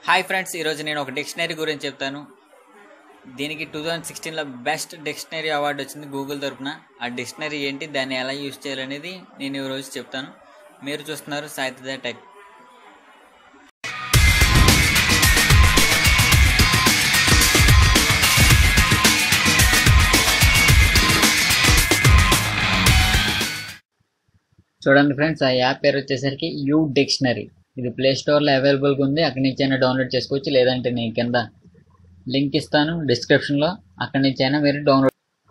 hi friends ఈరోజు నేను ఒక డిక్షనరీ గురించి చెప్తాను దీనికి టూ థౌజండ్ సిక్స్టీన్లో బెస్ట్ డిక్షనరీ అవార్డు వచ్చింది గూగుల్ తరపున ఆ డిక్షనరీ ఏంటి దాన్ని ఎలా యూజ్ చేయాలనేది నేను ఈరోజు చెప్తాను మీరు చూస్తున్నారు సాయితద టెక్ చూడండి ఫ్రెండ్స్ ఆ యాప్ పేరు వచ్చేసరికి యూ డిక్షనరీ ఇది ప్లే స్టోర్లో అవైలబుల్గా ఉంది అక్కడి నుంచి అయినా డౌన్లోడ్ చేసుకోవచ్చు లేదంటే నేను కింద లింక్ ఇస్తాను డిస్క్రిప్షన్లో అక్కడి నుంచి అయినా మీరు డౌన్లోడ్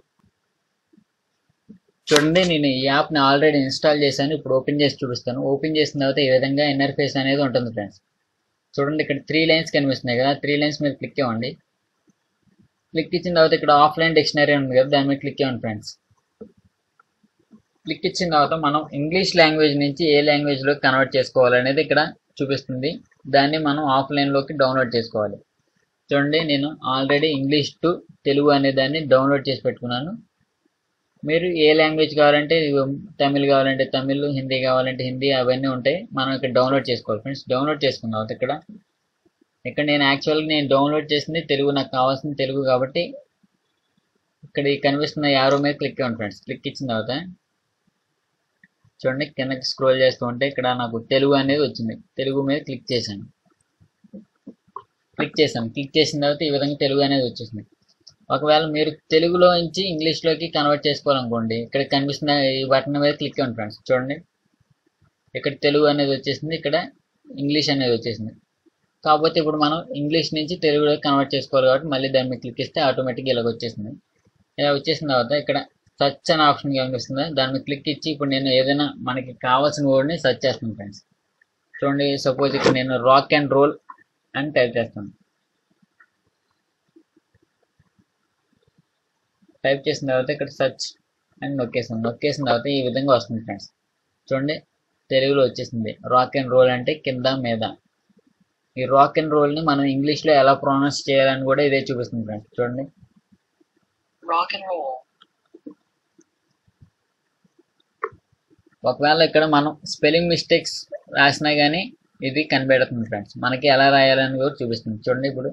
చూడండి నేను ఈ యాప్ని ఆల్రెడీ ఇన్స్టాల్ చేశాను ఇప్పుడు ఓపెన్ చేసి చూపిస్తాను ఓపెన్ చేసిన తర్వాత ఈ విధంగా ఇన్నర్ ఫేస్ అనేది ఉంటుంది ఫ్రెండ్స్ చూడండి ఇక్కడ త్రీ లైన్స్ కనిపిస్తున్నాయి కదా త్రీ లైన్స్ మీద క్లిక్ ఇవ్వండి క్లిక్ ఇచ్చిన తర్వాత ఇక్కడ ఆఫ్లైన్ డిక్షనరీ ఉంది కదా దాని మీద క్లిక్ ఇవ్వండి ఫ్రెండ్స్ క్లిక్ ఇచ్చిన తర్వాత మనం ఇంగ్లీష్ లాంగ్వేజ్ నుంచి ఏ లాంగ్వేజ్లోకి కన్వర్ట్ చేసుకోవాలనేది ఇక్కడ చూపిస్తుంది దాన్ని మనం ఆఫ్లైన్లోకి డౌన్లోడ్ చేసుకోవాలి చూడండి నేను ఆల్రెడీ ఇంగ్లీష్ టు తెలుగు అనే దాన్ని డౌన్లోడ్ చేసి పెట్టుకున్నాను మీరు ఏ లాంగ్వేజ్ కావాలంటే తమిళ్ కావాలంటే తమిళ్ హిందీ కావాలంటే హిందీ అవన్నీ ఉంటాయి మనం ఇక్కడ డౌన్లోడ్ చేసుకోవాలి ఫ్రెండ్స్ డౌన్లోడ్ చేసుకున్న తర్వాత ఇక్కడ ఇక్కడ నేను యాక్చువల్గా నేను డౌన్లోడ్ చేసింది తెలుగు నాకు కావాల్సింది తెలుగు కాబట్టి ఇక్కడ ఈ కనిపిస్తున్న యారో మీద క్లిక్ ఇవ్వండి ఫ్రెండ్స్ క్లిక్ ఇచ్చిన తర్వాత చూడండి కిందకి స్క్రోల్ చేస్తూ ఉంటే ఇక్కడ నాకు తెలుగు అనేది వచ్చింది తెలుగు మీద క్లిక్ చేశాను క్లిక్ చేశాను క్లిక్ చేసిన తర్వాత ఈ విధంగా తెలుగు అనేది వచ్చేసింది ఒకవేళ మీరు తెలుగులో నుంచి ఇంగ్లీష్లోకి కన్వర్ట్ చేసుకోవాలనుకోండి ఇక్కడ కనిపిస్తున్న ఈ బటన్ మీద క్లిక్ ఇవ్వండి ఫ్రెండ్స్ చూడండి ఇక్కడ తెలుగు అనేది వచ్చేసింది ఇక్కడ ఇంగ్లీష్ అనేది వచ్చేసింది కాకపోతే ఇప్పుడు మనం ఇంగ్లీష్ నుంచి తెలుగులోకి కన్వర్ట్ చేసుకోవాలి కాబట్టి మళ్ళీ దాని మీద క్లిక్ ఇస్తే ఆటోమేటిక్గా ఇలాగ వచ్చేసింది ఇలా వచ్చేసిన తర్వాత ఇక్కడ సర్చ్ అనే ఆప్షన్ కనిపిస్తుంది దాని మీద క్లిక్ ఇచ్చి ఇప్పుడు నేను ఏదైనా మనకి కావాల్సిన వర్డ్ని సెర్చ్ చేస్తాను ఫ్రెండ్స్ చూడండి సపోజ్ ఇక్కడ నేను రాక్ అండ్ రోల్ అని టైప్ చేస్తాను టైప్ చేసిన తర్వాత ఇక్కడ సెర్చ్ అని నొక్కేసాను నొక్కేసిన తర్వాత ఈ విధంగా వస్తుంది ఫ్రెండ్స్ చూడండి తెలుగులో వచ్చేసింది రాక్ అండ్ రోల్ అంటే కింద మీద ఈ రాక్ అండ్ రోల్ని మనం ఇంగ్లీష్లో ఎలా ప్రొనౌన్స్ చేయాలని కూడా ఇదే చూపిస్తుంది ఫ్రెండ్స్ చూడండి rock and roll, ఒకవేళ ఇక్కడ మనం స్పెల్లింగ్ మిస్టేక్స్ రాసినా కానీ ఇది కనిపెడుతుంది ఫ్రెండ్స్ మనకి ఎలా రాయాలని కూడా చూపిస్తుంది చూడండి ఇప్పుడు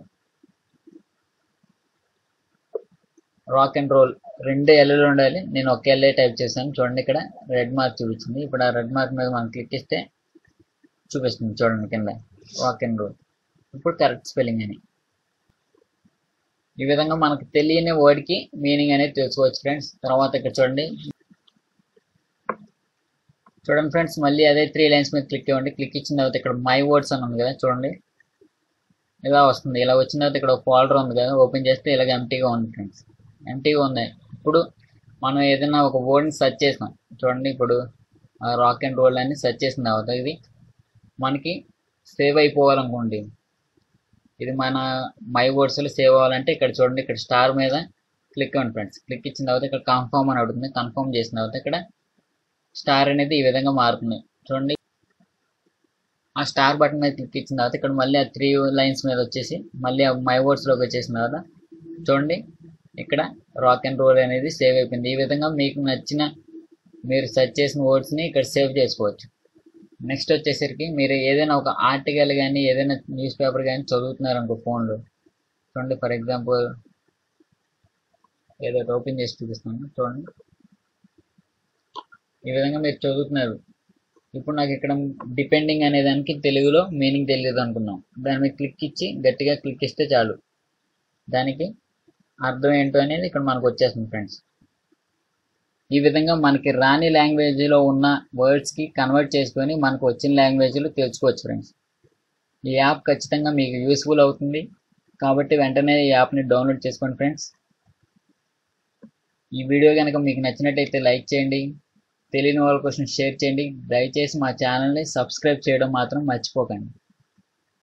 రాక్ అండ్ రోల్ రెండు ఎల్లులు ఉండాలి నేను ఒక ఎల్ఏ టైప్ చేశాను చూడండి ఇక్కడ రెడ్ మార్క్ చూపించింది ఇప్పుడు ఆ రెడ్ మార్క్ మీద మనం క్లిక్ ఇస్తే చూపిస్తుంది చూడండి కింద రాక్ అండ్ రోల్ ఇప్పుడు కరెక్ట్ స్పెల్లింగ్ అని ఈ విధంగా మనకు తెలియని వర్డ్కి మీనింగ్ అనేది తెలుసుకోవచ్చు ఫ్రెండ్స్ తర్వాత ఇక్కడ చూడండి చూడండి ఫ్రెండ్స్ మళ్ళీ అదే త్రీ లైన్స్ మీద క్లిక్ ఇవ్వండి క్లిక్ ఇచ్చిన తర్వాత ఇక్కడ మై వర్డ్స్ అని ఉంది కదా చూడండి ఇలా వస్తుంది ఇలా వచ్చిన తర్వాత ఇక్కడ ఫోల్డర్ ఉంది కదా ఓపెన్ చేస్తే ఇలాగ ఎంటీగా ఉంది ఫ్రెండ్స్ ఎంటీగా ఉంది ఇప్పుడు మనం ఏదైనా ఒక వర్డ్ని సెర్చ్ చేసాం చూడండి ఇప్పుడు రాక్ అండ్ రోల్ అని సెర్చ్ చేసిన తర్వాత ఇది మనకి సేవ్ అయిపోవాలనుకోండి ఇది మన మై వర్డ్స్లో సేవ్ అవ్వాలంటే ఇక్కడ చూడండి ఇక్కడ స్టార్ మీద క్లిక్ అవ్వండి ఫ్రెండ్స్ క్లిక్ ఇచ్చిన తర్వాత ఇక్కడ కన్ఫర్మ్ అని అడుగుతుంది కన్ఫర్మ్ చేసిన తర్వాత ఇక్కడ స్టార్ అనేది ఈ విధంగా మారుతుంది చూడండి ఆ స్టార్ బటన్ మీద క్లిక్ ఇచ్చిన తర్వాత ఇక్కడ మళ్ళీ ఆ త్రీ లైన్స్ మీద వచ్చేసి మళ్ళీ ఆ మై వర్డ్స్లోకి వచ్చేసిన తర్వాత చూడండి ఇక్కడ రాక్ అండ్ రోల్ అనేది సేవ్ అయిపోయింది ఈ విధంగా మీకు నచ్చిన మీరు సెర్చ్ చేసిన వర్డ్స్ని ఇక్కడ సేవ్ చేసుకోవచ్చు నెక్స్ట్ వచ్చేసరికి మీరు ఏదైనా ఒక ఆర్టికల్ కానీ ఏదైనా న్యూస్ పేపర్ కానీ చదువుతున్నారు అనుకో ఫోన్లో చూడండి ఫర్ ఎగ్జాంపుల్ ఏదో ఓపెన్ చేసి చూపిస్తాను చూడండి ఈ విధంగా మీరు చదువుతున్నారు ఇప్పుడు నాకు ఇక్కడ డిపెండింగ్ అనే దానికి తెలుగులో మీనింగ్ తెలియదు అనుకున్నాం దాని మీద క్లిక్ ఇచ్చి గట్టిగా క్లిక్ ఇస్తే చాలు దానికి అర్థం ఏంటో అనేది ఇక్కడ మనకు వచ్చేస్తుంది ఫ్రెండ్స్ ఈ విధంగా మనకి రాని లాంగ్వేజ్లో ఉన్న వర్డ్స్కి కన్వర్ట్ చేసుకొని మనకు వచ్చిన లాంగ్వేజ్లో తెలుసుకోవచ్చు ఫ్రెండ్స్ ఈ యాప్ ఖచ్చితంగా మీకు యూస్ఫుల్ అవుతుంది కాబట్టి వెంటనే ఈ యాప్ని డౌన్లోడ్ చేసుకోండి ఫ్రెండ్స్ ఈ వీడియో కనుక మీకు నచ్చినట్టయితే లైక్ చేయండి తెలియని వాళ్ళ కోసం షేర్ చేయండి దయచేసి మా ఛానల్ని సబ్స్క్రైబ్ చేయడం మాత్రం మర్చిపోకండి